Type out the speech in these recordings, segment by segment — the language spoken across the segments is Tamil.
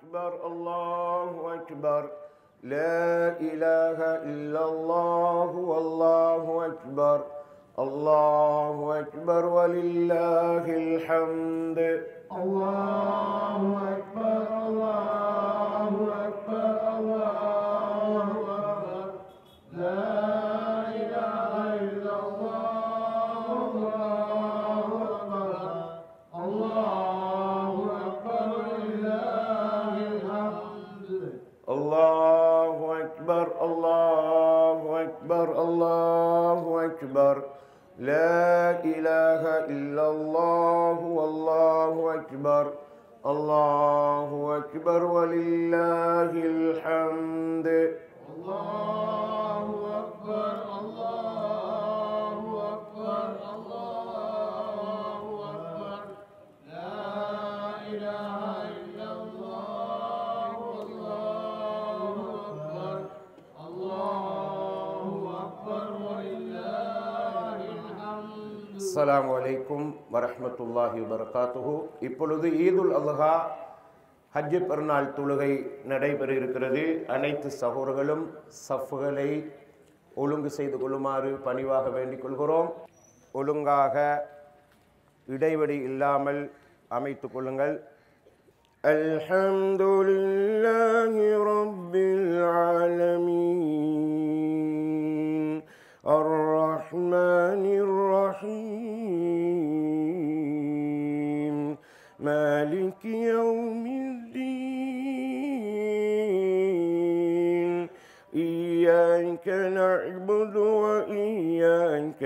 أكبر الله أكبر لا إله إلا الله والله أكبر الله أكبر ولله الحمد الله أكبر الله أكبر الله أكبر لا إله إلا الله الله أكبر الله أكبر ولله الحمد الله أكبر الله أكبر الله أكبر لا إله إلا الله والله أكبر الله أكبر ولله الحمد الله أكبر الله أكبر الله أكبر لا إله إلا الله الله أكبر الله أكبر ولله الحمد அஸ்ஸலாமு அலைக்கும் வரஹ்மத்துல்லாஹி வபரகாத்துஹு இப்பொழுது ஈதுல் அல்ஹா ஹஜ்ஜு பெருநாள் தொழுகை நடைபெற இருக்கிறது அனைத்து சகோதரர்களும் சஃப்களை ஒழுங்கு செய்து கொள்ளுமாறு பணிவாக வேண்டிக் கொள்கிறோம் ஒழுங்காக இடைவெளி இல்லாமல் அமைத்துக் கொள்ளுங்கள் அல்ஹம்துலில்லாஹி ரப்பில் ஆலமீன் الرحمن الرحيم مالك يوم الدين إياك نعبد وإياك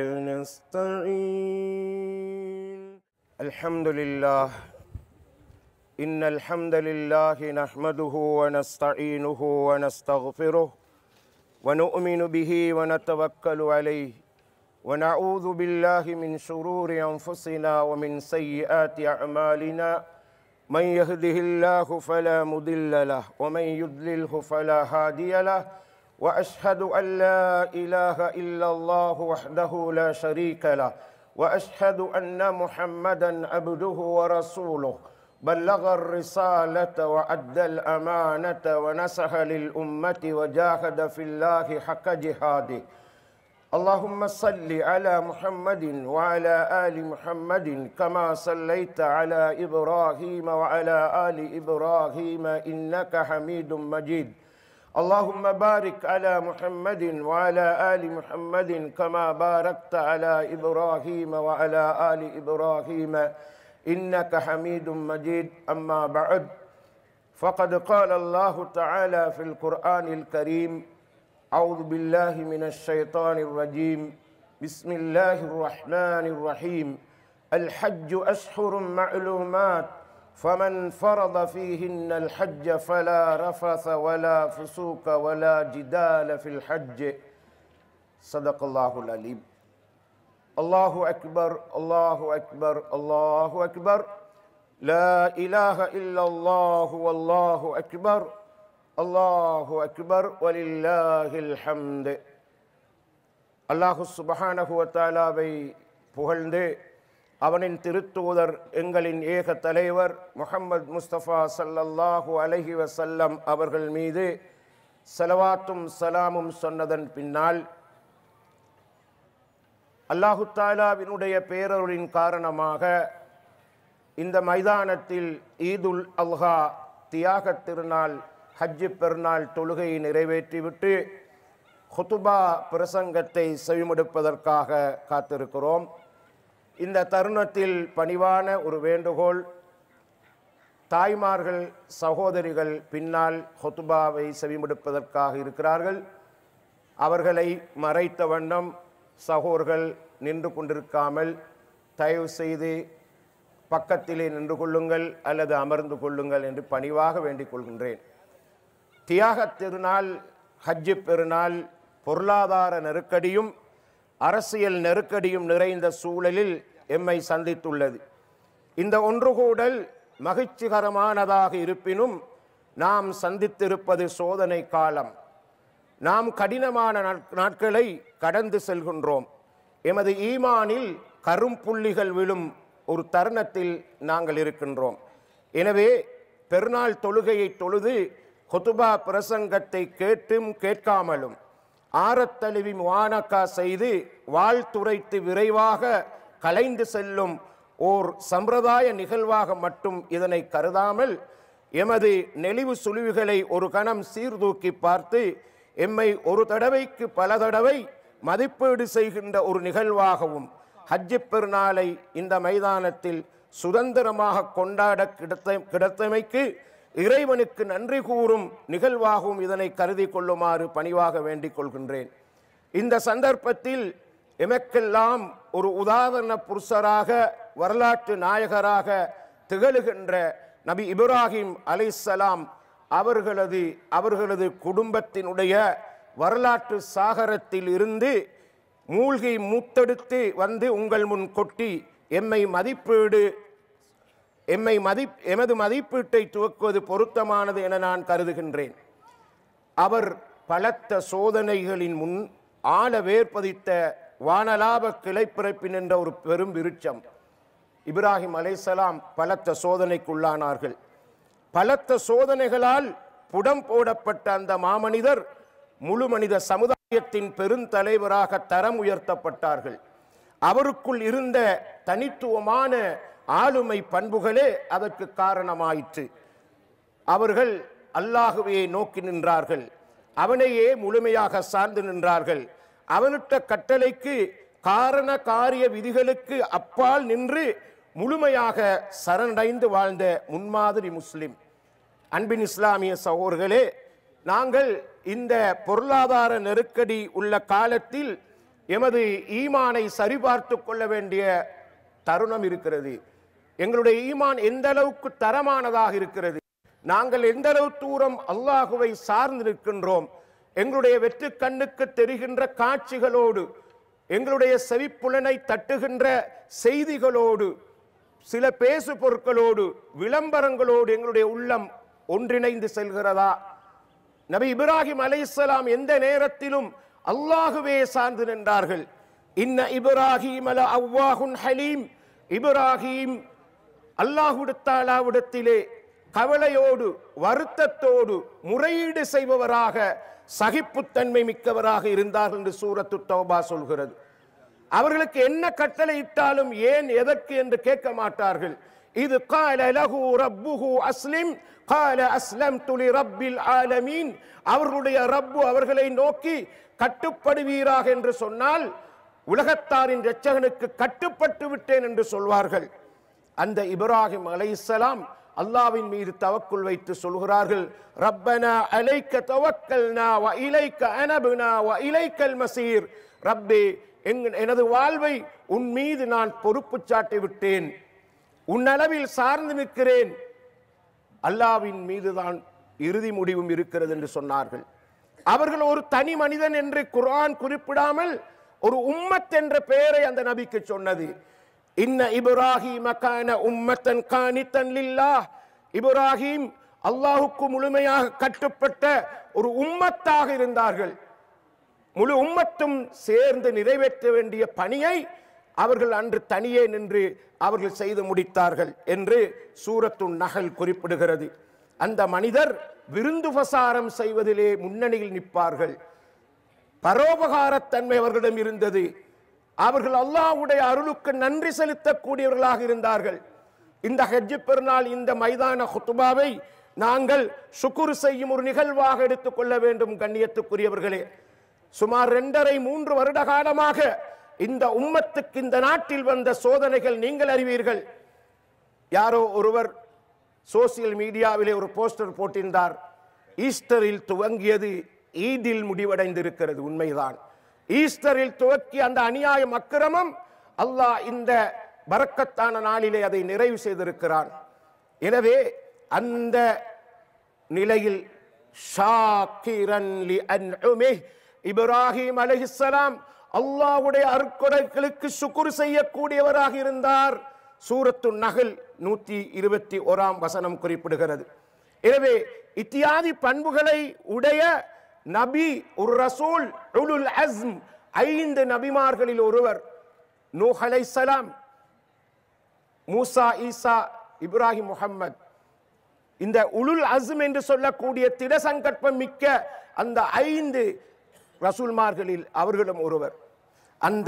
نستعين الحمد لله إن الحمد لله نحمده ونستعينه ونستغفره ونؤمن به ونتوكل عليه ونعوذ بالله من شرور أنفسنا ومن سيئات أعمالنا من يهده الله فلا مضل له ومن يضلله فلا هادي له وأشهد أن لا إله إلا الله وحده لا شريك له وأشهد أن محمدا عبده ورسوله بلغ الرسالة وأدى الأمانة ونصح للأمة وجاهد في الله حق جهاده اللهم صل على محمد وعلى آل محمد كما صليت على إبراهيم وعلى آل إبراهيم إنك حميد مجيد اللهم بارك على محمد وعلى آل محمد كما باركت على إبراهيم وعلى آل إبراهيم إنك حميد مجيد أما بعد فقد قال الله تعالى في القرآن الكريم أعوذ بالله من الشيطان الرجيم بسم الله الرحمن الرحيم الحج أشهر معلومات فمن فرض فيهن الحج فلا رفث ولا فسوق ولا جدال في الحج صدق الله العليم الله أكبر الله أكبر الله أكبر لا إله إلا الله والله أكبر الله أكبر ولله الحمد அல்லாஹு சுபஹானஹு தாலாவை புகழ்ந்து அவனின் திருத்தூதர் எங்களின் ஏக தலைவர் முஹம்மது முஸ்தபா சல்லல்லாஹு அலைஹி வசல்லம் அவர்கள் மீது செலவாத்தும் சலாமும் சொன்னதன் பின்னால் அல்லாஹு தாலாவினுடைய பேரருளின் காரணமாக இந்த மைதானத்தில் ஈதுல் அல்ஹா தியாக திருநாள் ஹஜ்ஜு பெருநாள் தொழுகையை நிறைவேற்றிவிட்டு ஹுதுபா பிரசங்கத்தை செவிமடுப்பதற்காக காத்திருக்கிறோம் இந்த தருணத்தில் பணிவான ஒரு வேண்டுகோள் தாய்மார்கள் சகோதரிகள் பின்னால் ஹொத்துபாவை செவிமடுப்பதற்காக இருக்கிறார்கள் அவர்களை மறைத்த வண்ணம் சகோர்கள் நின்று கொண்டிருக்காமல் தயவு செய்து பக்கத்திலே நின்று கொள்ளுங்கள் அல்லது அமர்ந்து கொள்ளுங்கள் என்று பணிவாக வேண்டிக் கொள்கின்றேன் தியாகத் திருநாள் ஹஜ்ஜு பெருநாள் பொருளாதார நெருக்கடியும் அரசியல் நெருக்கடியும் நிறைந்த சூழலில் எம்மை சந்தித்துள்ளது இந்த ஒன்றுகூடல் மகிழ்ச்சிகரமானதாக இருப்பினும் நாம் சந்தித்திருப்பது சோதனை காலம் நாம் கடினமான நாட்- நாட்களை கடந்து செல்கின்றோம் எமது ஈமானில் கரும்புள்ளிகள் விழும் ஒரு தருணத்தில் நாங்கள் இருக்கின்றோம் எனவே பெருநாள் தொழுகையை தொழுது ஹொதுபா பிரசங்கத்தை கேட்டும் கேட்காமலும் ஆரத்தழுவி முவானக்கா செய்து வாழ்த்துரைத்து விரைவாக கலைந்து செல்லும் ஓர் சம்பிரதாய நிகழ்வாக மட்டும் இதனை கருதாமல் எமது நெளிவு சுழிவுகளை ஒரு கணம் சீர்தூக்கி பார்த்து எம்மை ஒரு தடவைக்கு பல தடவை மதிப்பீடு செய்கின்ற ஒரு நிகழ்வாகவும் ஹஜ்ஜி பெருநாளை இந்த மைதானத்தில் சுதந்திரமாக கொண்டாட கிடைத்த கிடைத்தமைக்கு இறைவனுக்கு நன்றி கூறும் நிகழ்வாகவும் இதனை கருதி கொள்ளுமாறு பணிவாக வேண்டிக் கொள்கின்றேன் இந்த சந்தர்ப்பத்தில் எமக்கெல்லாம் ஒரு உதாரண புருஷராக வரலாற்று நாயகராக திகழுகின்ற நபி இப்ராஹிம் அலைசலாம் அவர்களது அவர்களது குடும்பத்தினுடைய வரலாற்று சாகரத்தில் இருந்து மூழ்கி மூத்தெடுத்து வந்து உங்கள் முன் கொட்டி எம்மை மதிப்பீடு எம்மை மதி எமது மதிப்பீட்டை துவக்குவது பொருத்தமானது என நான் கருதுகின்றேன் அவர் பலத்த சோதனைகளின் முன் ஆழ வேர்பதித்த வானலாப கிளைப்பிறப்பின் என்ற ஒரு பெரும் விருட்சம் இப்ராஹிம் அலைசலாம் பலத்த சோதனைக்குள்ளானார்கள் பலத்த சோதனைகளால் புடம் போடப்பட்ட அந்த மாமனிதர் முழு மனித சமுதாயத்தின் பெருந்தலைவராக தரம் உயர்த்தப்பட்டார்கள் அவருக்குள் இருந்த தனித்துவமான ஆளுமை பண்புகளே அதற்கு காரணமாயிற்று அவர்கள் அல்லாஹுவே நோக்கி நின்றார்கள் அவனையே முழுமையாக சார்ந்து நின்றார்கள் அவனிட்ட கட்டளைக்கு காரண காரிய விதிகளுக்கு அப்பால் நின்று முழுமையாக சரணடைந்து வாழ்ந்த முன்மாதிரி முஸ்லிம் அன்பின் இஸ்லாமிய சகோதரர்களே நாங்கள் இந்த பொருளாதார நெருக்கடி உள்ள காலத்தில் எமது ஈமானை சரிபார்த்து கொள்ள வேண்டிய தருணம் இருக்கிறது எங்களுடைய ஈமான் எந்த அளவுக்கு தரமானதாக இருக்கிறது நாங்கள் எந்த அளவு தூரம் அல்லாஹுவை சார்ந்து நிற்கின்றோம் எங்களுடைய வெற்று கண்ணுக்கு தெரிகின்ற காட்சிகளோடு எங்களுடைய செவிப்புலனை தட்டுகின்ற செய்திகளோடு சில பேசு பொருட்களோடு விளம்பரங்களோடு எங்களுடைய உள்ளம் ஒன்றிணைந்து செல்கிறதா நபி இப்ராஹிம் அலைஹிஸ்ஸலாம் எந்த நேரத்திலும் அல்லாஹுவே சார்ந்து நின்றார்கள் இன்ன இப்ராஹிம் அல அவ்வாஹுன் ஹலீம் இப்ராஹிம் அல்லாஹுடத்தாலாவிடத்திலே கவலையோடு வருத்தத்தோடு முறையீடு செய்பவராக சகிப்புத்தன்மை மிக்கவராக இருந்தார்கள் என்று சூரத்து தௌபா சொல்கிறது அவர்களுக்கு என்ன கட்டளை இட்டாலும் ஏன் எதற்கு என்று கேட்க மாட்டார்கள் இது கால லஹு ரப்புஹு அஸ்லிம் கால அஸ்லம் துலி ரப்பில் ஆலமீன் அவர்களுடைய ரப்பு அவர்களை நோக்கி கட்டுப்படுவீராக என்று சொன்னால் உலகத்தாரின் இரட்சகனுக்கு கட்டுப்பட்டு விட்டேன் என்று சொல்வார்கள் அந்த இப்ராஹிம் அலைஹிஸ்ஸலாம் அல்லாவின் மீது தவக்குள் வைத்து சொல்கிறார்கள் ரப்பனா அலைக்க தவக்கல்னா வ இலைக்க அனபுனா வ இலைக்கல் மசீர் ரப்பே எங்- எனது வாழ்வை உன் மீது நான் பொறுப்பு சாட்டி விட்டேன் உன் அளவில் சார்ந்து நிற்கிறேன் அல்லாவின் மீதுதான் இறுதி முடிவும் இருக்கிறது என்று சொன்னார்கள் அவர்கள் ஒரு தனி மனிதன் என்று குர்ஆன் குறிப்பிடாமல் ஒரு உம்மத் என்ற பெயரை அந்த நபிக்கு சொன்னது இன்ன இப்ராஹிம் கான உம்மத்தன் கானித்தன் லில்லாஹ் இப்ராஹிம் அல்லாஹுக்கு முழுமையாக கட்டுப்பட்ட ஒரு உம்மத்தாக இருந்தார்கள் முழு உம்மத்தும் சேர்ந்து நிறைவேற்ற வேண்டிய பணியை அவர்கள் அன்று தனியே நின்று அவர்கள் செய்து முடித்தார்கள் என்று சூரத்து நகல் குறிப்பிடுகிறது அந்த மனிதர் விருந்து பிரசாரம் செய்வதிலே முன்னணியில் நிற்பார்கள் பரோபகாரத்தன்மை அவர்களிடம் இருந்தது அவர்கள் அல்லாஹ்வுடைய அருளுக்கு நன்றி செலுத்தக்கூடியவர்களாக இருந்தார்கள் இந்த ஹஜ்ஜு பெருநாள் இந்த மைதான ஹுத்துபாவை நாங்கள் சுக்குர் செய்யும் ஒரு நிகழ்வாக எடுத்துக்கொள்ள வேண்டும் கண்ணியத்துக்குரியவர்களே சுமார் இரண்டரை மூன்று வருட காலமாக இந்த உம்மத்துக்கு இந்த நாட்டில் வந்த சோதனைகள் நீங்கள் அறிவீர்கள் யாரோ ஒருவர் சோசியல் மீடியாவிலே ஒரு போஸ்டர் போட்டிருந்தார் ஈஸ்டரில் துவங்கியது ஈதில் முடிவடைந்திருக்கிறது உண்மைதான் ஈஸ்டரில் துவக்கிய அந்த அநியாயம் அக்கிரமம் அல்லாஹ் இந்த பரக்கத்தான நாளிலே அதை நிறைவு செய்திருக்கிறான் எனவே அந்த நிலையில் ஷாக்கிரன் லி அன்உமிஹ் இப்ராஹிம் அலைஹிஸ்ஸலாம் அல்லாஹ்வுடைய அருட்கொடைகளுக்கு சுக்குர் செய்யக்கூடியவராக இருந்தார் சூரத்து நகல் நூற்றி இருபத்தி ஓராம் வசனம் குறிப்பிடுகிறது எனவே இத்தியாதி பண்புகளை உடைய நபி ஒரு ரசூல் உலுல் அஸ்ம் ஐந்து நபிமார்களில் ஒருவர் நூஹ் அலைஹிஸ்ஸலாம் மூசா ஈசா இப்ராஹிம் முஹம்மத் இந்த உளுல் அஸ்ம் என்று சொல்லக்கூடிய திடசங்கற்பம் மிக்க அந்த ஐந்து ரசூல்மார்களில் அவர்களும் ஒருவர் அந்த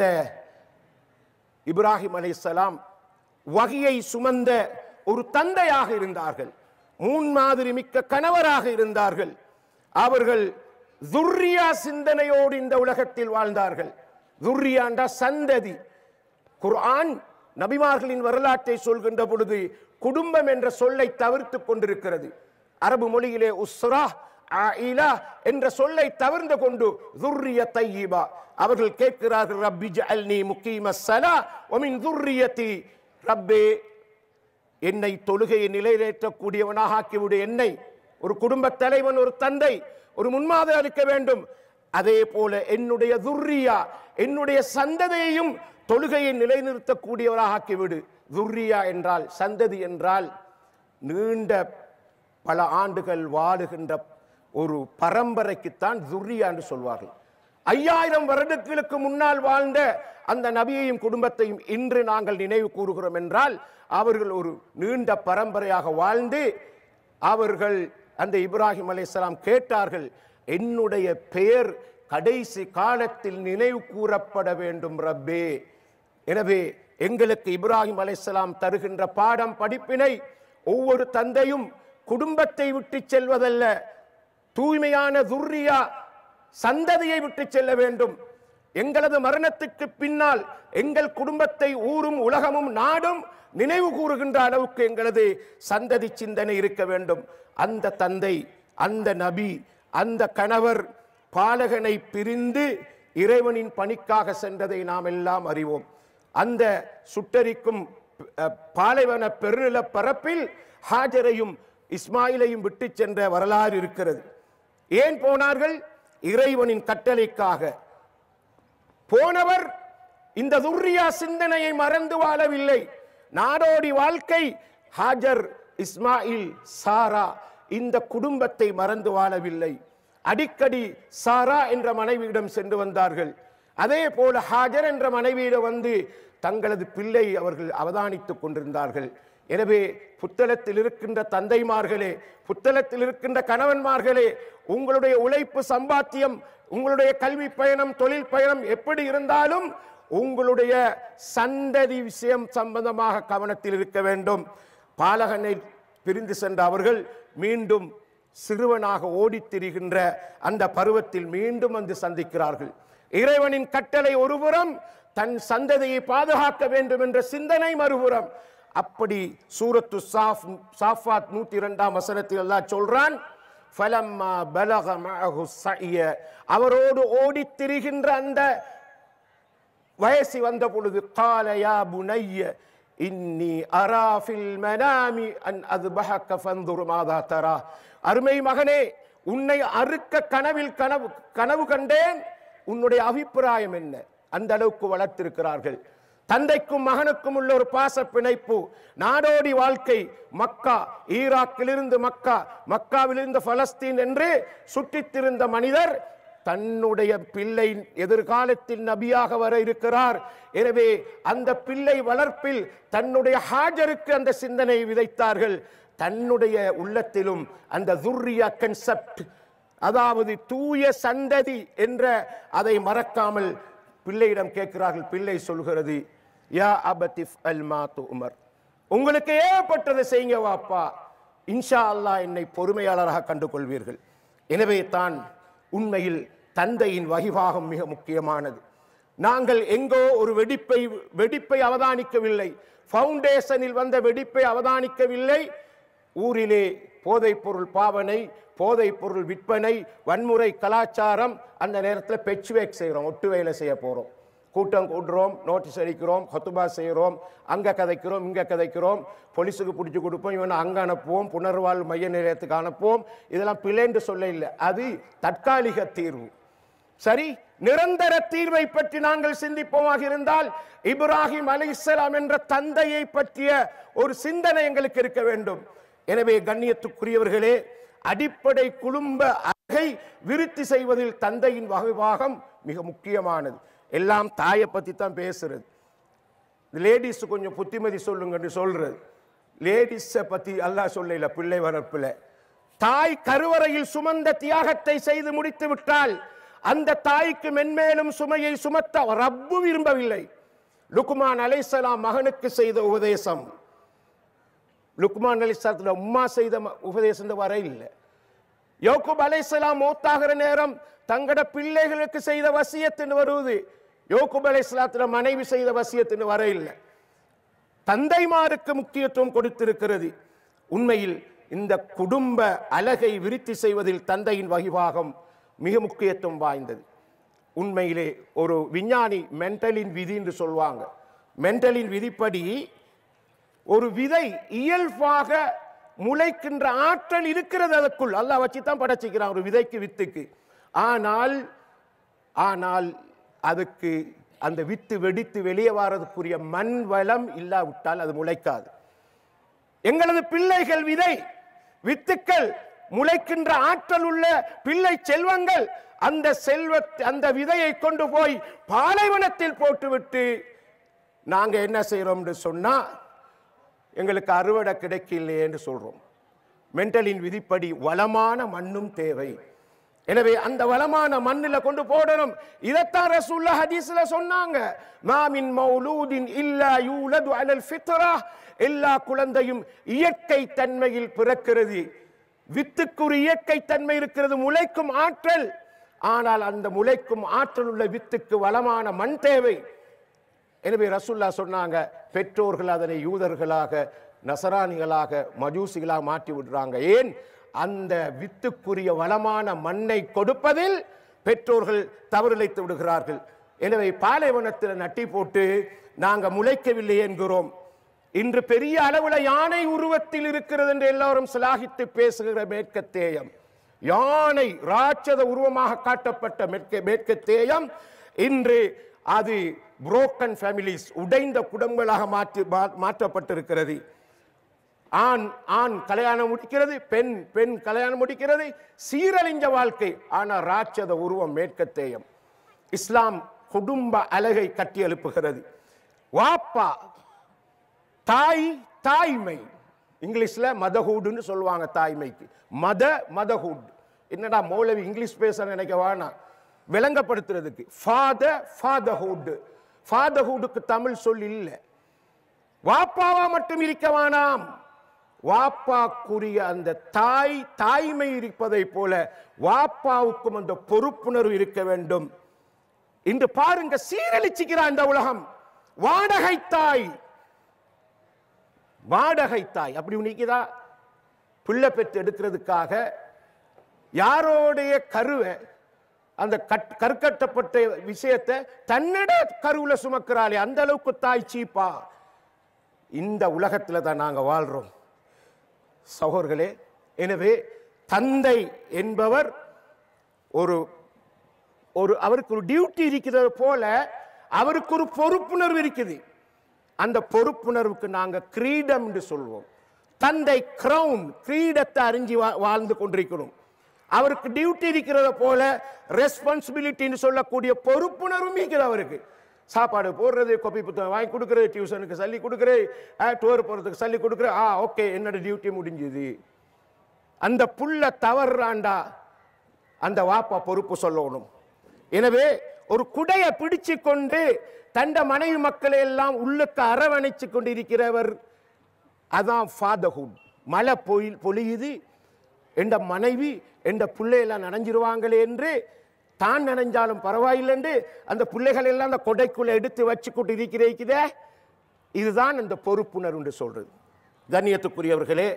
இப்ராஹிம் அலைஹிஸ்ஸலாம் வகையை சுமந்த ஒரு தந்தையாக இருந்தார்கள் முன்மாதிரி மிக்க கணவராக இருந்தார்கள் அவர்கள் துர்ரியா சிந்தனையோடு இந்த உலகத்தில் வாழ்ந்தார்கள் துர்ரியாண்டா சந்ததி குர்ஆன் நபிமார்களின் வரலாற்றை சொல்கின்ற பொழுது குடும்பம் என்ற சொல்லை தவிர்த்து கொண்டிருக்கிறது அரபு மொழியிலே உஸ்ரா ஆயிலா என்ற சொல்லை தவிர்ந்து கொண்டு துர்ரிய தையிபா அவர்கள் கேட்கிறார்கள் ரப்பி ஜஅல்னி முக்கீம ஸலா வமின் துர்ரியதி ரப்பே என்னை தொழுகையை நிலைநிறுத்தக்கூடியவனாக ஆக்கிவிடு என்னை ஒரு குடும்ப தலைவன் ஒரு தந்தை ஒரு முன்மாதிரி அளிக்க வேண்டும் அதே போல என்னுடைய துர்ரியா என்னுடைய சந்ததியையும் தொழுகையை நிலைநிறுத்தக்கூடியவராக ஆக்கிவிடு துர்ரியா என்றால் சந்ததி என்றால் நீண்ட பல ஆண்டுகள் வாழுகின்ற ஒரு பரம்பரைக்குத்தான் துர்ரியா என்று சொல்வார்கள் ஐயாயிரம் வருடங்களுக்கு முன்னால் வாழ்ந்த அந்த நபியையும் குடும்பத்தையும் இன்று நாங்கள் நினைவு கூறுகிறோம் என்றால் அவர்கள் ஒரு நீண்ட பரம்பரையாக வாழ்ந்து அவர்கள் அந்த இப்ராஹிம் அலைஹிஸ்ஸலாம் கேட்டார்கள் என்னுடைய பெயர் கடைசி காலத்தில் நினைவு கூறப்பட வேண்டும் ரப்பே எனவே எங்களுக்கு இப்ராஹிம் அலைஹிஸ்ஸலாம் தருகின்ற பாடம் படிப்பினை ஒவ்வொரு தந்தையும் குடும்பத்தை விட்டு செல்வதல்ல தூய்மையான துர்ரியா சந்ததியை விட்டு செல்ல வேண்டும் எங்களது மரணத்துக்கு பின்னால் எங்கள் குடும்பத்தை ஊரும் உலகமும் நாடும் நினைவு கூறுகின்ற அளவுக்கு எங்களது சந்ததி சிந்தனை இருக்க வேண்டும் அந்த தந்தை அந்த நபி அந்த கணவர் பாலகனை பிரிந்து இறைவனின் பணிக்காக சென்றதை நாம் எல்லாம் அறிவோம் அந்த சுட்டரிக்கும் அஹ், பாலைவன பெருநில பரப்பில் ஹாஜரையும் இஸ்மாயிலையும் விட்டு சென்ற வரலாறு இருக்கிறது ஏன் போனார்கள் இறைவனின் கட்டளைக்காக போனவர் இந்த துர்ரியா சிந்தனையை மறந்து வாழவில்லை நாடோடி வாழ்க்கை ஹாஜர் இஸ்மாயில் சாரா இந்த குடும்பத்தை மறந்து வாழவில்லை அடிக்கடி சாரா என்ற மனைவியிடம் சென்று வந்தார்கள் அதே போல ஹாஜர் என்ற மனைவியிடம் வந்து தங்களது பிள்ளை அவர்கள் அவதானித்துக் கொண்டிருந்தார்கள் எனவே புத்தளத்தில் இருக்கின்ற தந்தைமார்களே புத்தளத்தில் இருக்கின்ற கணவன்மார்களே உங்களுடைய உழைப்பு சம்பாத்தியம் உங்களுடைய கல்வி பயணம் தொழில் பயணம் எப்படி இருந்தாலும் உங்களுடைய சந்ததி விஷயம் சம்பந்தமாக கவனத்தில் இருக்க வேண்டும் பாலகனை பிரிந்து சென்ற அவர்கள் மீண்டும் சிறுவனாக ஓடித் திரிகின்ற அந்த பருவத்தில் மீண்டும் வந்து சந்திக்கிறார்கள் இறைவனின் கட்டளை ஒருபுறம் தன் சந்ததியை பாதுகாக்க வேண்டும் என்ற சிந்தனை மறுபுறம் அப்படி சூரத்து சாஃப் சாஃபாத் நூத்தி இரண்டாம் வசனத்தில் அல்லாஹ் சொல்றான் ஃபலம்மா பலக மஅஹு ஸஅய அவரோடு ஓடித் திரிகின்ற அந்த வயசு வந்த பொழுது கால யா புனைய இன்னி அரா ஃபில் மனாமி அன் அத்பஹக ஃபன்துர் மாதா தரா அருமை மகனே உன்னை அறுக்க கனவில் கனவு கனவு கண்டேன் உன்னுடைய அபிப்பிராயம் என்ன அந்த அளவுக்கு வளர்த்திருக்கிறார்கள் தந்தைக்கும் மகனுக்கும் உள்ள ஒரு பாச பிணைப்பு நாடோடி வாழ்க்கை மக்கா ஈராக்கிலிருந்து மக்கா மக்காவிலிருந்து பலஸ்தீன் என்று சுற்றித்திருந்த மனிதர் தன்னுடைய பிள்ளை எதிர்காலத்தில் நபியாக வர இருக்கிறார் எனவே அந்த பிள்ளை வளர்ப்பில் தன்னுடைய ஹாஜருக்கு அந்த சிந்தனை விதைத்தார்கள் தன்னுடைய உள்ளத்திலும் அந்த துர்ரியா கன்செப்ட் அதாவது தூய சந்ததி என்ற அதை மறக்காமல் பிள்ளையிடம் கேட்கிறார்கள் பிள்ளை சொல்கிறது யா அபதிஃப் அல் மாத்து உமர் உங்களுக்கு ஏற்பட்டதை செய்யுங்க வாப்பா இன்ஷா அல்லாஹ் என்னை பொறுமையாளராக கண்டு கொள்வீர்கள் எனவே தான் உண்மையில் தந்தையின் வகிவாகம் மிக முக்கியமானது நாங்கள் எங்கோ ஒரு வெடிப்பை வெடிப்பை அவதானிக்கவில்லை ஃபவுண்டேஷனில் வந்த வெடிப்பை அவதானிக்கவில்லை ஊரிலே போதைப் பொருள் பாவனை போதைப் பொருள் விற்பனை வன்முறை கலாச்சாரம் அந்த நேரத்தில் பெச் வேக் செய்கிறோம் ஒட்டு வேலை செய்ய போகிறோம் கூட்டம் கூடுறோம் நோட்டீஸ் அடிக்கிறோம் ஹொத்துபா செய்கிறோம் அங்கே கதைக்கிறோம் இங்கே கதைக்கிறோம் போலீஸுக்கு பிடிச்சி கொடுப்போம் இவனை அங்கே அனுப்புவோம் புனர்வாழ்வு மைய நிலையத்துக்கு அனுப்புவோம் இதெல்லாம் பிள்ளைன்னு சொல்ல இல்லை அது தற்காலிக தீர்வு சரி நிரந்தர தீர்வை பற்றி நாங்கள் சிந்திப்போமாக இருந்தால் இப்ராஹிம் அலைஹிஸ்ஸலாம் என்ற தந்தையை பற்றிய ஒரு சிந்தனை எங்களுக்கு இருக்க வேண்டும் எனவே கண்ணியத்துக்குரியவர்களே அடிப்படை குடும்ப அழகை விருத்தி செய்வதில் தந்தையின் வகைவாகம் மிக முக்கியமானது எல்லாம் தாயை பத்தி தான் பேசுறது லேடிஸ் கொஞ்சம் புத்திமதி சொல்லுங்கன்னு சொல்றது லேடிஸை பத்தி அல்லாஹ் சொல்லல பிள்ளை வளர்ப்புல தாய் கருவறையில் சுமந்த தியாகத்தை செய்து முடித்து விட்டால் அந்த தாய்க்கு மென்மேலும் சுமையை சுமத்த ரப்பு விரும்பவில்லை லுக்மான் அலைசலாம் மகனுக்கு செய்த உபதேசம் லுக்மான் அலைசலத்துல உம்மா செய்த ம- உபதேசம் வர இல்லை யோகுப் அலைசலாம் மூத்தாகிற நேரம் தங்கட பிள்ளைகளுக்கு செய்த வசியத்தின் வருவது யோகுப் அலைசலாத்துல மனைவி செய்த வசியத்தின் வர இல்லை தந்தைமாருக்கு முக்கியத்துவம் கொடுத்திருக்கிறது உண்மையில் இந்த குடும்ப அழகை விருத்தி செய்வதில் தந்தையின் வகிவாகம் மிக முக்கியத்துவம் வாய்ந்தது உண்மையிலே ஒரு விஞ்ஞானி மென்டலின் விதி என்று சொல்வாங்க மென்டலின் விதிப்படி ஒரு விதை இயல்பாக முளைக்கின்ற ஆற்றல் இருக்கிறது அதற்குள் அல்லாஹ் வச்சு தான் படைச்சிக்கிறான் ஒரு விதைக்கு வித்துக்கு ஆனால் ஆனால் அதுக்கு அந்த வித்து வெடித்து வெளியே வாரதுக்குரிய மண் வளம் இல்லாவிட்டால் அது முளைக்காது எங்களது பிள்ளைகள் விதை வித்துக்கள் முளைக்கின்ற ஆற்றல் உள்ள பிள்ளை செல்வங்கள் அந்த செல்வ அந்த விதையை கொண்டு போய் பாலைவனத்தில் போட்டுவிட்டு நாங்க என்ன செய்றோம்னு சொன்னா எங்களுக்கு அறுவடை கிடைக்கலையே என்று சொல்றோம் மென்டலின் விதிப்படி வளமான மண்ணும் தேவை எனவே அந்த வளமான மண்ணில் கொண்டு போடணும் இதைத்தான் ரசூல்லா ஹதீஸ்ல சொன்னாங்க மாமின் மௌலூதின் இல்லா யூலது அலல் ஃபித்ரா எல்லா குழந்தையும் இயற்கை தன்மையில் பிறக்கிறது வித்துக்கு ஒரு இயற்கை தன்மை இருக்கிறது முளைக்கும் ஆற்றல் ஆனால் அந்த முளைக்கும் ஆற்றல் உள்ள வித்துக்கு வளமான மண் தேவை எனவே ரசூல்லா சொன்னாங்க பெற்றோர்கள் அதனை யூதர்களாக நசராணிகளாக மஜூசிகளாக மாற்றி விடுறாங்க ஏன் அந்த வித்துக்குரிய வளமான மண்ணை கொடுப்பதில் பெற்றோர்கள் தவறிழைத்து விடுகிறார்கள் எனவே பாலைவனத்தில் நட்டி போட்டு நாங்க முளைக்கவில்லை என்கிறோம் இன்று பெரிய அளவுல யானை உருவத்தில் இருக்கிறது என்று எல்லாரும் சிலாகித்து பேசுகிற மேற்கத்தேயம் யானை ராட்சத உருவமாக காட்டப்பட்ட மேற்க மேற்கத்தேயம் இன்று அது புரோக்கன் ஃபேமிலிஸ் உடைந்த குடும்பங்களாக மாற்றி மா- மாற்றப்பட்டிருக்கிறது ஆண் ஆண் கல்யாணம் முடிக்கிறது பெண் பெண் கல்யாணம் முடிக்கிறது சீரழிஞ்ச வாழ்க்கை ஆனா ராட்சத உருவம் மேற்கத்தேயம் இஸ்லாம் குடும்ப அழகை கட்டி எழுப்புகிறது வாப்பா தாய் தாய்மை இங்கிலீஷ்ல மதஹூடுன்னு சொல்லுவாங்க தாய்மைக்கு மத மதஹூட் என்னடா மௌலவி இங்கிலீஷ் பேச நினைக்க வேணாம் விளங்கப்படுத்துறதுக்கு ஃபாதர் ஃபாதர்ஹுட் ஃபாதர்ஹுட்டுக்கு தமிழ் சொல் இல்லை வாப்பாவா மட்டும் இருக்க வேணாம் வாப்பாக்குரிய அந்த தாய் தாய்மை இருப்பதை போல வாப்பாவுக்கும் அந்த பொறுப்புணர்வு இருக்க வேண்டும் இன்று பாருங்க சீரழிச்சுக்கிறான் இந்த உலகம் வாடகை தாய் வாடகை தாய் அப்படி நிக்குதா பிள்ளை பெற்று எடுக்கிறதுக்காக யாரோடைய கருவை அந்த கட் கற்கட்டப்பட்ட விஷயத்தை தன்னிட கருவுல சுமக்கிறாளே அந்த அளவுக்கு தாய் சீப்பா இந்த உலகத்துல தான் நாங்க வாழ்றோம் சகோதரர்களே எனவே தந்தை என்பவர் ஒரு ஒரு அவருக்கு ஒரு டியூட்டி இருக்கிறது போல அவருக்கு ஒரு பொறுப்புணர்வு இருக்குது அந்த பொறுப்புணர்வுக்கு நாங்க கிரீடம் என்று சொல்வோம் தந்தை கிரவுன் கிரீடத்தை அறிஞ்சு வா- வாழ்ந்து கொண்டிருக்கிறோம் அவருக்கு டியூட்டி இருக்கிறத போல ரெஸ்பான்சிபிலிட்டின்னு சொல்லக்கூடிய பொறுப்புணர்வும் இருக்குது அவருக்கு சாப்பாடு போடுறது கொப்பி புத்தகம் வாங்கி கொடுக்குறது டியூஷனுக்கு சொல்லி கொடுக்குறது டூர் போகிறதுக்கு சொல்லி கொடுக்குறது ஆ ஓகே என்னோட டியூட்டி முடிஞ்சுது அந்த புள்ள தவறாண்டா அந்த வாப்பா பொறுப்பு சொல்லணும் எனவே ஒரு குடையை பிடிச்சு கொண்டு தண்ட மனைவி மக்களை எல்லாம் உள்ளுக்கு அரவணைச்சு கொண்டு இருக்கிறவர் அதான் ஃபாதர்ஹுட் மழை பொய் பொழியுது என்ற மனைவி என்ற பிள்ளையெல்லாம் நனைஞ்சிருவாங்களே என்று தான் நனைஞ்சாலும் பரவாயில்லை என்று அந்த பிள்ளைகள் எல்லாம் அந்த கொடைக்குள்ள எடுத்து வச்சு கொண்டு இருக்கிறதே இதுதான் அந்த பொறுப்புணர்வு என்று சொல்றது கண்ணியத்துக்குரியவர்களே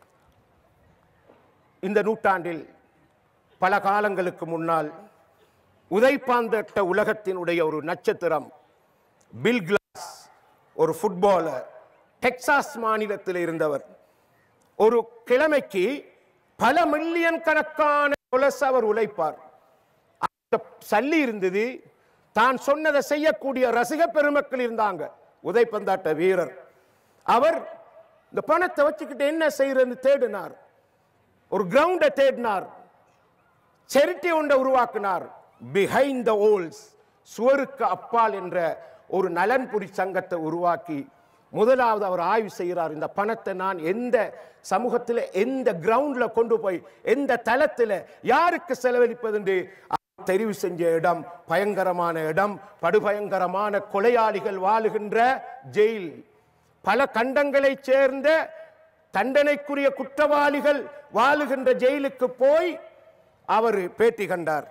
இந்த நூற்றாண்டில் பல காலங்களுக்கு முன்னால் உதைப்பாந்தட்ட உலகத்தினுடைய ஒரு நட்சத்திரம் பில் கிளாஸ் ஒரு ஃபுட்பாலர் டெக்சாஸ் மாநிலத்தில் இருந்தவர் ஒரு கிழமைக்கு பல மில்லியன் கணக்கான கொலஸ் அவர் உழைப்பார் அந்த சல்லி இருந்தது தான் சொன்னதை செய்யக்கூடிய ரசிக பெருமக்கள் இருந்தாங்க உதைப்பந்தாட்ட வீரர் அவர் இந்த பணத்தை வச்சுக்கிட்டு என்ன செய்யறதுன்னு தேடினார் ஒரு கிரவுண்டை தேடினார் செரிட்டி ஒன்றை உருவாக்கினார் பிஹைண்ட் த ஓல்ஸ் சுவருக்கு அப்பால் என்ற ஒரு நலன்புரி சங்கத்தை உருவாக்கி முதலாவது அவர் ஆய்வு செய்கிறார் இந்த பணத்தை நான் எந்த சமூகத்தில் எந்த கிரவுண்ட்ல கொண்டு போய் எந்த தளத்தில் யாருக்கு செலவழிப்பது என்று அவர் தெரிவு செஞ்ச இடம் பயங்கரமான இடம் படுபயங்கரமான கொலையாளிகள் வாழுகின்ற ஜெயில் பல கண்டங்களைச் சேர்ந்த தண்டனைக்குரிய குற்றவாளிகள் வாழுகின்ற ஜெயிலுக்கு போய் அவர் பேட்டி கண்டார்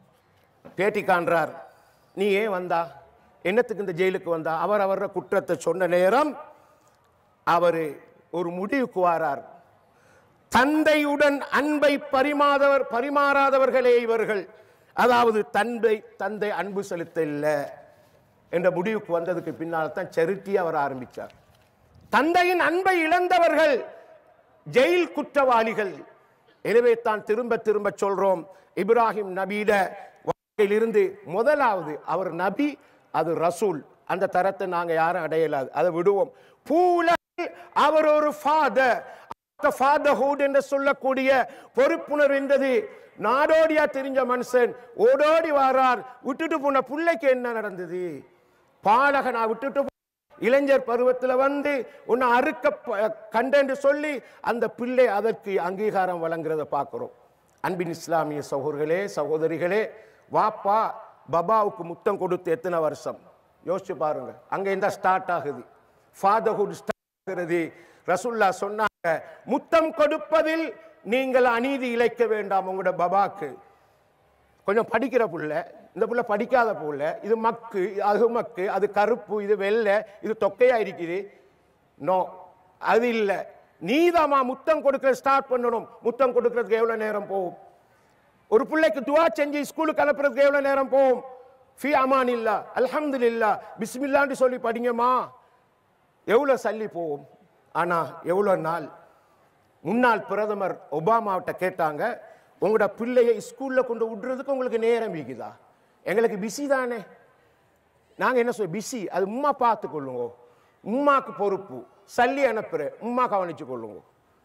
பேட்டி காண்றார் நீ ஏன் வந்தா என்னத்துக்கு இந்த ஜெயிலுக்கு வந்தா அவர் அவர குற்றத்தை சொன்ன நேரம் அவர் ஒரு முடிவுக்கு வாரார் தந்தையுடன் அன்பை பரிமாதவர் பரிமாறாதவர்களே இவர்கள் அதாவது தந்தை தந்தை அன்பு செலுத்த இல்லை என்ற முடிவுக்கு வந்ததுக்கு பின்னால் தான் செருட்டி அவர் ஆரம்பித்தார் தந்தையின் அன்பை இழந்தவர்கள் ஜெயில் குற்றவாளிகள் எனவே தான் திரும்ப திரும்ப சொல்றோம் இப்ராஹிம் நபியிட வாழ்க்கையிலிருந்து முதலாவது அவர் நபி அது ரசூல் அந்த தரத்தை நாங்க யாரும் அடையலாது அதை விடுவோம் பூலகில் அவர் ஒரு ஃபாதர் ஃபாதர்ஹுட் என்று சொல்லக்கூடிய பொறுப்புணர்வு என்பது நாடோடியா தெரிஞ்ச மனுஷன் ஓடோடி வாரார் விட்டுட்டு போன பிள்ளைக்கு என்ன நடந்தது பாலகனா விட்டுட்டு போ- இளைஞர் பருவத்துல வந்து உன்னை அறுக்க ப- கண்டென்று சொல்லி அந்த பிள்ளை அதற்கு அங்கீகாரம் வழங்குறத பார்க்கிறோம் அன்பின் இஸ்லாமிய சகோதரர்களே சகோதரிகளே வாப்பா பபாவுக்கு முத்தம் கொடுத்து எத்தனை வருஷம் யோசிச்சு பாருங்க அங்க இருந்தா ஸ்டார்ட் ஆகுது ஃபாதர்ஹுட் ஸ்டார்ட் ஆகிறது ரசுல்லா சொன்னாங்க முத்தம் கொடுப்பதில் நீங்கள் அநீதி இழைக்க வேண்டாம் உங்களோட பபாக்கு கொஞ்சம் படிக்கிற புள்ள இந்த புள்ள படிக்காத புள்ள இது மக்கு அது மக்கு அது கருப்பு இது வெள்ளை இது தொக்கையா இருக்குது நோ அது இல்ல நீதாமா முத்தம் கொடுக்க ஸ்டார்ட் பண்ணணும் முத்தம் கொடுக்கறதுக்கு எவ்வளவு நேரம் போகும் ஒரு பிள்ளைக்கு துவா செஞ்சு ஸ்கூலுக்கு அனுப்புறதுக்கு எவ்வளவு நேரம் போகும் ஃபி அமான் இல்லா அல்ஹம்துலில்லா பிஸ்மில்லான்னு சொல்லி படிங்கம்மா எவ்வளவு சல்லி போகும் ஆனா எவ்வளவு நாள் முன்னாள் பிரதமர் ஒபாமாவிட்ட கேட்டாங்க உங்களோட பிள்ளையை ஸ்கூல்ல கொண்டு விடுறதுக்கு உங்களுக்கு நேரம் இருக்குதா எங்களுக்கு பிஸி தானே நாங்க என்ன சொல்ல பிஸி அது உம்மா பார்த்து கொள்ளுங்க உம்மாக்கு பொறுப்பு சல்லி அனுப்புறேன் உம்மா கவனிச்சு கொள்ளுங்க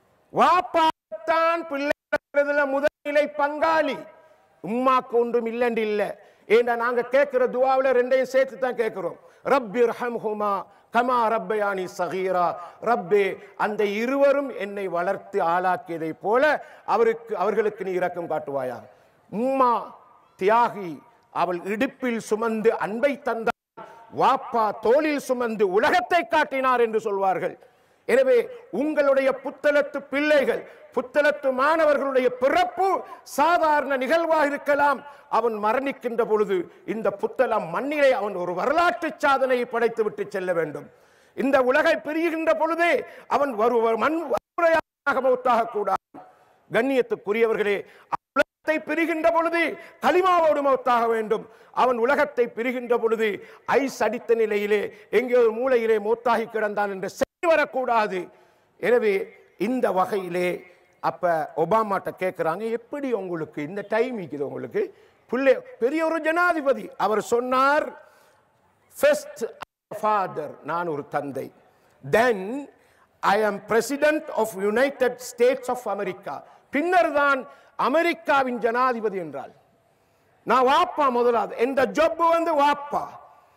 வாப்பாத்தான் பிள்ளைகள முதல்நிலை பங்காளி உம்மாக்கு ஒன்றும் இல்லைன்னு இல்லை ஏண்டா நாங்க கேட்கிற துவாவுல ரெண்டையும் சேர்த்து தான் கேட்கிறோம் ரப்பி ரஹம்ஹுமா கமா ரப்பயானி சகீரா ரப்பே அந்த இருவரும் என்னை வளர்த்து ஆளாக்கியதை போல அவருக்கு அவர்களுக்கு நீ இரக்கம் காட்டுவாயா உம்மா தியாகி அவள் இடுப்பில் சுமந்து அன்பை தந்தாள் வாப்பா தோளில் சுமந்து உலகத்தை காட்டினார் என்று சொல்வார்கள் எனவே உங்களுடைய புத்தலத்து பிள்ளைகள் புத்தலத்து மாணவர்களுடைய பிறப்பு சாதாரண நிகழ்வாக இருக்கலாம் அவன் மரணிக்கின்ற பொழுது இந்த புத்தளம் மண்ணிலே அவன் ஒரு வரலாற்று சாதனையை படைத்து விட்டு செல்ல வேண்டும் இந்த உலகை பிரிகின்ற பொழுதே அவன் ஒரு மண் வன்முறையாக மௌத்தாக கூடாது கண்ணியத்துக்குரியவர்களே உலகத்தை பிரிகின்ற பொழுது களிமாவோடு மௌத்தாக வேண்டும் அவன் உலகத்தை பிரிகின்ற பொழுது ஐஸ் அடித்த நிலையிலே எங்கே ஒரு மூலையிலே மூத்தாகி கிடந்தான் என்ற செய்தி வரக்கூடாது எனவே இந்த வகையிலே அப்ப ஒபாமாட்ட கேட்கிறாங்க எப்படி உங்களுக்கு இந்த டைம் இருக்குது உங்களுக்கு பிள்ளை பெரிய ஒரு ஜனாதிபதி அவர் சொன்னார் ஃபர்ஸ்ட் ஃபாதர் நான் ஒரு தந்தை then I am president of United States of America பின்னர் தான் அமெரிக்காவின் ஜனாதிபதி என்றால் நான் வாப்பா முதலாவது இந்த ஜொப் வந்து வாப்பா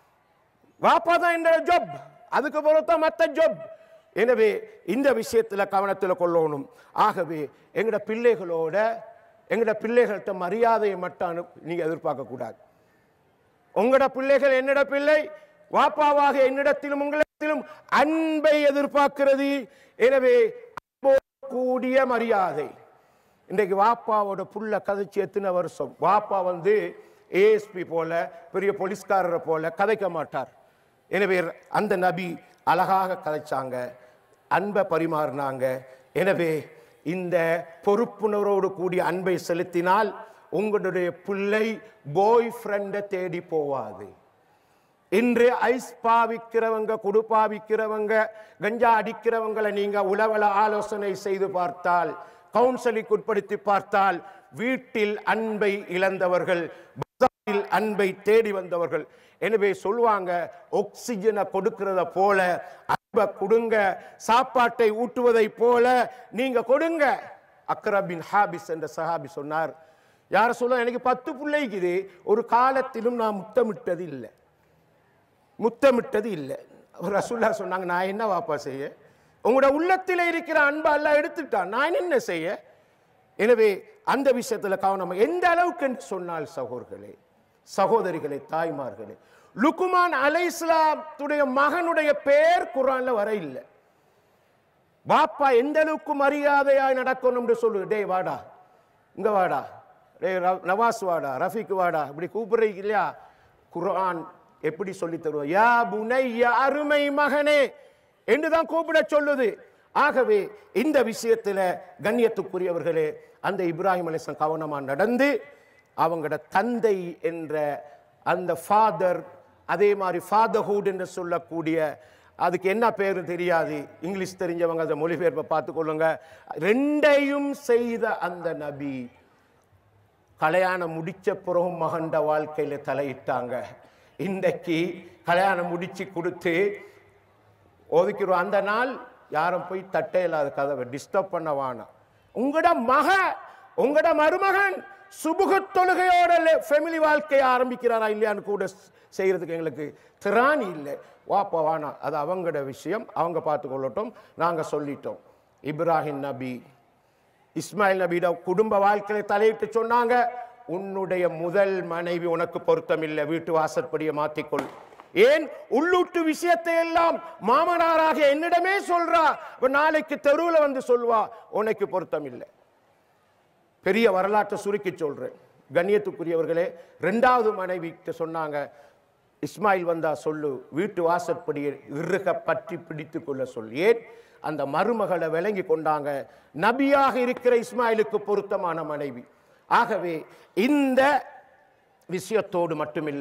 வாப்பா தான் இந்த ஜொப் அதுக்கு பிறகு மற்ற ஜொப் எனவே இந்த விஷயத்துல கவனத்துல கொள்ளணும் ஆகவே எங்கட பிள்ளைகளோட எங்கட பிள்ளைகள்கிட்ட மரியாதையை மட்டும் அனு- நீங்க எதிர்பார்க்க கூடாது உங்களோட பிள்ளைகள் என்னோட பிள்ளை வாப்பாவாக என்னிடத்திலும் உங்களிடத்திலும் அன்பை எதிர்பார்க்கிறது எனவே அன்போடு கூடிய மரியாதை இன்றைக்கு வாப்பாவோட புள்ள கதைச்சு எத்தனை வருஷம் வாப்பா வந்து ஏஎஸ்பி போல பெரிய போலீஸ்காரரை போல கதைக்க மாட்டார் எனவே அந்த நபி அழகாக கதைச்சாங்க அன்பை பரிமாறினாங்க எனவே இந்த பொறுப்புணர்வோடு கூடிய அன்பை செலுத்தினால் உங்களுடைய பிள்ளை பாய் ஃப்ரெண்டை தேடி போவாது இன்று ஐஸ் பாவிக்கிறவங்க குடு பாவிக்கிறவங்க கஞ்சா அடிக்கிறவங்களை நீங்க உளவல ஆலோசனை செய்து பார்த்தால் கவுன்சிலிங் உட்படுத்தி பார்த்தால் வீட்டில் அன்பை இழந்தவர்கள் பஜாரில் அன்பை தேடி வந்தவர்கள் எனவே சொல்லுவாங்க ஆக்சிஜனை கொடுக்கிறத போல அன்பை கொடுங்க சாப்பாட்டை ஊட்டுவதை போல நீங்க கொடுங்க அக்ரபின் ஹாபிஸ் என்ற சஹாபி சொன்னார் யார சொல்ல எனக்கு பத்து பிள்ளைக்குது ஒரு காலத்திலும் நான் முத்தமிட்டது இல்லை முத்தமிட்டது இல்லை ரசூல்லா சொன்னாங்க நான் என்ன வாப்பா செய்ய உங்களோட உள்ளத்தில் இருக்கிற அன்பை எல்லாம் எடுத்துட்டான் நான் என்ன செய்ய எனவே அந்த விஷயத்துல கவனம் எந்த அளவுக்கு என்று சொன்னால் சகோதரர்களே சகோதரிகளே தாய்மார்களே லுக்குமான் அலைஸ்லாத்துடைய மகனுடைய பெயர் குரான்ல வர இல்லை பாப்பா எந்த அளவுக்கு மரியாதையாய் நடக்கணும் என்று சொல்லு டேய் வாடா இங்க வாடா டேய் ர- நவாஸ் வாடா ரஃபீக் வாடா இப்படி கூப்பிடுறீங்க இல்லையா குர்ஆன் எப்படி சொல்லி தருவோம் யா புனையா அருமை மகனே என்று தான் கூப்பிட சொல்லுது ஆகவே இந்த விஷயத்துல கண்ணியத்துக்குரியவர்களே அந்த இப்ராஹிம் அலிஸ்லாம் கவனமா நடந்து அவங்களோட தந்தை என்ற அந்த ஃபாதர் அதே மாதிரி ஃபாதர்ஹுட் என்று சொல்லக்கூடிய அதுக்கு என்ன பேரு தெரியாது இங்கிலீஷ் தெரிஞ்சவங்க அந்த மொழிபெயர்ப்பை பார்த்துக்கொள்ளுங்க ரெண்டையும் செய்த அந்த நபி கல்யாணம் முடிச்ச பிறகும் மகண்ட வாழ்க்கையில தலையிட்டாங்க இன்றைக்கு கல்யாணம் முடிச்சு கொடுத்து ஒதுக்கிறோம் அந்த நாள் யாரும் போய் தட்டே இல்லாத கதவை டிஸ்டர்ப் பண்ண வேணாம் உங்களோட மக உங்களோட மருமகன் சுபுக தொழுகையோட ஃபேமிலி வாழ்க்கையை ஆரம்பிக்கிறாரா இல்லையான்னு கூட ஸ்- செய்யறதுக்கு எங்களுக்கு திராணி இல்லை வாப்பா வானா அது அவங்களோட விஷயம் அவங்க பார்த்து கொள்ளட்டும் நாங்க சொல்லிட்டோம் இப்ராஹிம் நபி இஸ்மாயில் நபியிட குடும்ப வாழ்க்கையை தலையிட்டு சொன்னாங்க உன்னுடைய முதல் மனைவி உனக்கு பொருத்தமில்லை வீட்டு வாசற்படியை மாத்திக்கொள் ஏன் உள்ளூட்டு விஷயத்தை எல்லாம் மாமனாராக என்னிடமே சொல்றா இப்ப நாளைக்கு தெருவுல வந்து சொல்வா உனக்கு பொருத்தமில்லை பெரிய வரலாற்றை சுருக்கி சொல்றேன் கண்ணியத்துக்குரியவர்களே ரெண்டாவது மனைவிக்கு சொன்னாங்க இஸ்மாயில் வந்தா சொல்லு வீட்டு வாசற்படியை இறுக பற்றி பிடித்து கொள்ள சொல் ஏன் அந்த மருமகளை விளங்கி கொண்டாங்க நபியாக இருக்கிற இஸ்மாயிலுக்கு பொருத்தமான மனைவி ஆகவே இந்த விஷயத்தோடு மட்டுமில்ல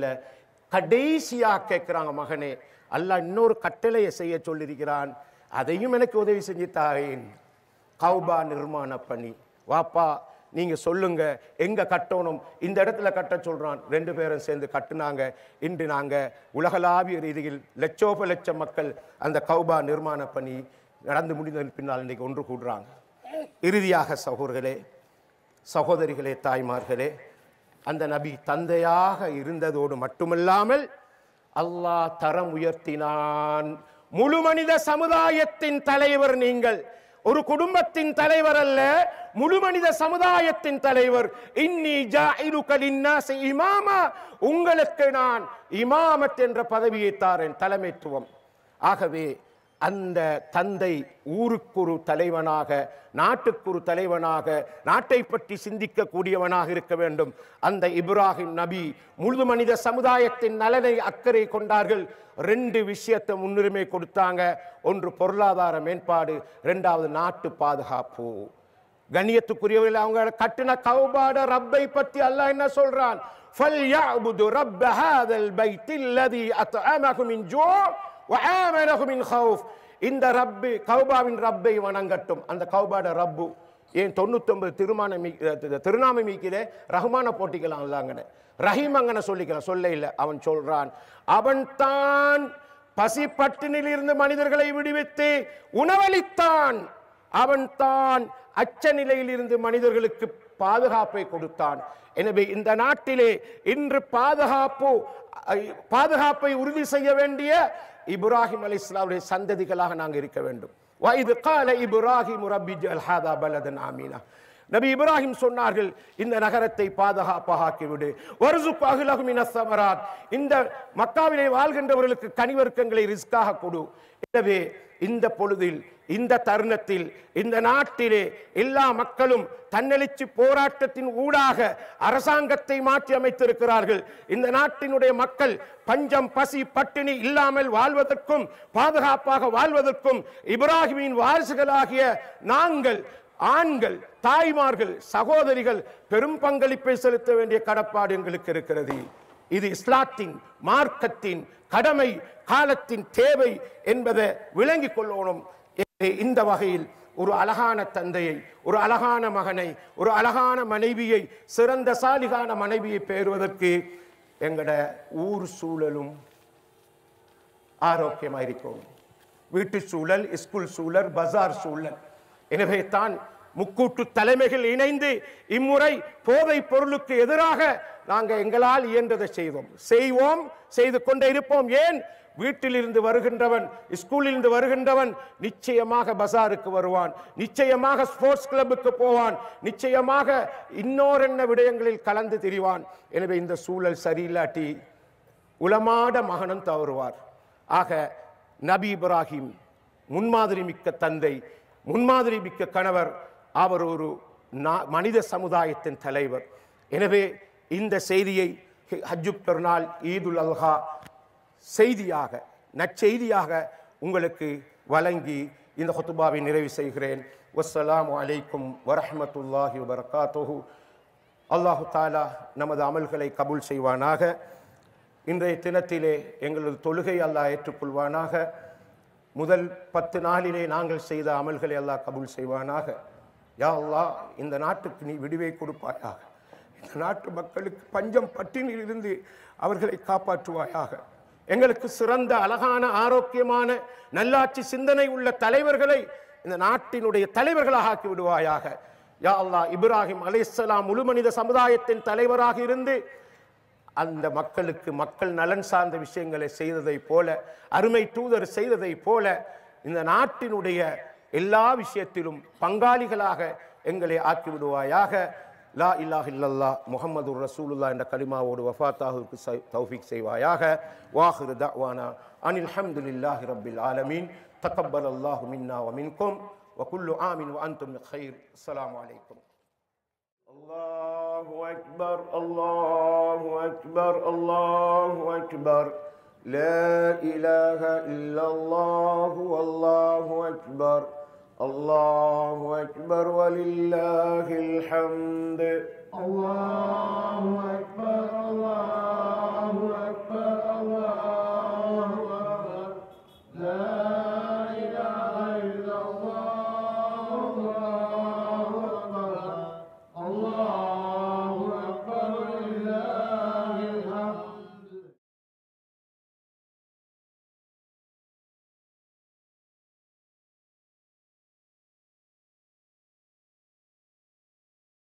கடைசியா கேட்கிறாங்க மகனே அல்லாஹ் இன்னொரு கட்டளையை செய்ய சொல்லியிருக்கிறான் அதையும் எனக்கு உதவி செஞ்சு தாரேன் கௌபா நிர்மாண பணி வாப்பா நீங்க சொல்லுங்க எங்க கட்டணும் இந்த இடத்துல கட்ட சொல்றான் ரெண்டு பேரும் சேர்ந்து கட்டுனாங்க இன்று நாங்க உலகளாவிய ரீதியில் லட்சோப லட்சம் மக்கள் அந்த கௌபா நிர்மாண பணி நடந்து முடிந்ததன் பின்னால் இன்னைக்கு ஒன்று கூடுறாங்க இறுதியாக சகோதரர்களே சகோதரிகளே தாய்மார்களே அந்த நபி தந்தையாக இருந்ததோடு மட்டுமல்லாமல் அல்லாஹ் தரம் உயர்த்தினான் முழு மனித சமுதாயத்தின் தலைவர் நீங்கள் ஒரு குடும்பத்தின் தலைவர் அல்ல முழு மனித சமுதாயத்தின் தலைவர் இன்னி ஜாயிலுக லின்னாசி இமாமா உங்களுக்கு நான் இமாமத் என்ற பதவியை தாரேன் தலைமைத்துவம் ஆகவே அந்த தந்தை ஊருக்குரு தலைவனாக நாட்டுக்குரு தலைவனாக நாட்டை பற்றி சிந்திக்கக்கூடியவனாக இருக்க வேண்டும் அந்த இப்ராஹிம் நபி முழு மனித சமுதாயத்தின் நலனை அக்கறை கொண்டார்கள் ரெண்டு விஷயத்தை முன்னுரிமை கொடுத்தாங்க ஒன்று பொருளாதார மேம்பாடு ரெண்டாவது நாட்டு பாதுகாப்பு கண்ணியத்துக்குரியவர்கள் அவங்க கட்டின கௌபாட ரப்பை பத்தி அல்லாஹ் என்ன சொல்றான் فَلْيَعْبُدُوا رَبَّ هَذَا الْبَيْتِ الَّذِي أَطْعَمَهُم مِّن جُوعٍ وَآمَنَهُم مِّنْ خَوْفٍ இந்த ரப்பு கௌபாவின் ரப்பை வணங்கட்டும் அந்த கௌபாட ரப்பு ஏன் தொண்ணூத்தொன்பது திருமான திருநாம மீக்கிலே ரஹ்மான போட்டிக்கலாம் அல்லாங்கன்னு ரஹீம் அங்கன சொல்லிக்கலாம் சொல்ல இல்லை அவன் சொல்றான் அவன் தான் பசி பட்டினிலிருந்து மனிதர்களை விடுவித்து உணவளித்தான் அவன் தான் அச்ச நிலையிலிருந்து மனிதர்களுக்கு பாதுகாப்பை கொடுத்தான் எனவே இந்த நாட்டிலே இன்று பாதுகாப்பு ஐ- பாதுகாப்பை உறுதி செய்ய வேண்டிய இப்ராஹிம் அலி இஸ்லாமுடைய சந்ததிகளாக நாங்கள் இருக்க வேண்டும் வயது கால இப்ராஹிம் ரப்பி ஜல் ஹாதா பலதன் ஆமீனா நபி இப்ராஹிம் சொன்னார்கள் இந்த நகரத்தை பாதுகாப்பாக ஆக்கிவிடு வருசுக் அகிலகு மினஸ் சமராத் இந்த மக்காவிலே வாழ்கின்றவர்களுக்கு கனிவர்க்கங்களை ரிஸ்காக கொடு எனவே இந்த பொழுதில் இந்த தருணத்தில் இந்த நாட்டிலே எல்லா மக்களும் தன்னெழுச்சி போராட்டத்தின் ஊடாக அரசாங்கத்தை மாற்றி அமைத்திருக்கிறார்கள் இந்த நாட்டினுடைய மக்கள் பஞ்சம் பசி பட்டினி இல்லாமல் வாழ்வதற்கும் பாதுகாப்பாக வாழ்வதற்கும் இப்ராஹிமின் வாரிசுகளாகிய நாங்கள் ஆண்கள் தாய்மார்கள் சகோதரிகள் பெரும் பங்களிப்பை செலுத்த வேண்டிய கடப்பாடு எங்களுக்கு இருக்கிறது இது இஸ்லாத்தின் மார்க்கத்தின் கடமை காலத்தின் தேவை என்பதை விளங்கிக் கொள்ளணும் எனவே இந்த வகையில் ஒரு அழகான தந்தையை ஒரு அழகான மகனை ஒரு அழகான மனைவியை சிறந்த சாலிகான மனைவியை பெறுவதற்கு எங்கட ஊர் சூழலும் ஆரோக்கியமாக இருக்கும் வீட்டு சூழல் ஸ்கூல் சூழல் பஜார் சூழல் எனவே தான் முக்கூட்டு தலைமைகள் இணைந்து இம்முறை போதைப் பொருளுக்கு எதிராக நாங்க எங்களால் இயன்றதை செய்தோம் செய்வோம் செய்து கொண்டே இருப்போம் ஏன் வீட்டிலிருந்து வருகின்றவன் ஸ்கூலிலிருந்து வருகின்றவன் நிச்சயமாக பசாருக்கு வருவான் நிச்சயமாக ஸ்போர்ட்ஸ் கிளப்புக்கு போவான் நிச்சயமாக இன்னோரென்ன விடயங்களில் கலந்து திரிவான் எனவே இந்த சூழல் சரியில்லாட்டி உளமாட மகனும் தவறுவார் ஆக நபி இப்ராஹிம் முன்மாதிரி மிக்க தந்தை முன்மாதிரி மிக்க கணவர் அவர் ஒரு நா- மனித சமுதாயத்தின் தலைவர் எனவே இந்த செய்தியை ஹஜ்ஜு பெருநாள் ஈதுல் அல்ஹா செய்தியாக நற்செய்தியாக உங்களுக்கு வழங்கி இந்த ஹுத்துபாவை நிறைவு செய்கிறேன் வஸ்ஸலாமு அலைக்கும் வரஹ்மத்துல்லாஹி வபரகாத்துஹு அல்லாஹு தாலா நமது அமல்களை கபூல் செய்வானாக இன்றைய தினத்திலே எங்களது தொழுகை அல்லாஹ் ஏற்றுக்கொள்வானாக முதல் பத்து நாளிலே நாங்கள் செய்த அமல்களை அல்லாஹ் கபூல் செய்வானாக யா அல்லாஹ் இந்த நாட்டுக்கு நீ விடுவை கொடுப்பாயாக இந்த நாட்டு மக்களுக்கு பஞ்சம் பட்டினியில் இருந்து அவர்களை காப்பாற்றுவாயாக எங்களுக்கு சிறந்த அழகான ஆரோக்கியமான நல்லாட்சி சிந்தனை உள்ள தலைவர்களை இந்த நாட்டினுடைய தலைவர்களாக ஆக்கி விடுவாயாக யா அல்லாஹ் இப்ராஹிம் அலைஹிஸ்ஸலாம் முழு மனித சமுதாயத்தின் தலைவராக இருந்து அந்த மக்களுக்கு மக்கள் நலன் சார்ந்த விஷயங்களை செய்ததைப் போல அருமை தூதர் செய்ததைப் போல இந்த நாட்டினுடைய எல்லா விஷயத்திலும் பங்காளிகளாக எங்களை ஆக்கி விடுவாயாக லா இல்லாஹ் இல்லல்லா முஹம்மது ரசூலுல்லா என்ற கலிமாவோடு வஃபாத்தாஹுக்கு தௌஃபீக் செய்வாயாக வாஹிரு தஅவானா அனில் ஹம்துலில்லாஹி ரப்பில் ஆலமீன் தகப்பல் அல்லாஹு மின்னா வ மின்கும் وكل عام وأنتم بخير السلام عليكم الله أكبر الله أكبر الله أكبر لا إله إلا الله والله أكبر الله أكبر ولله الحمد الله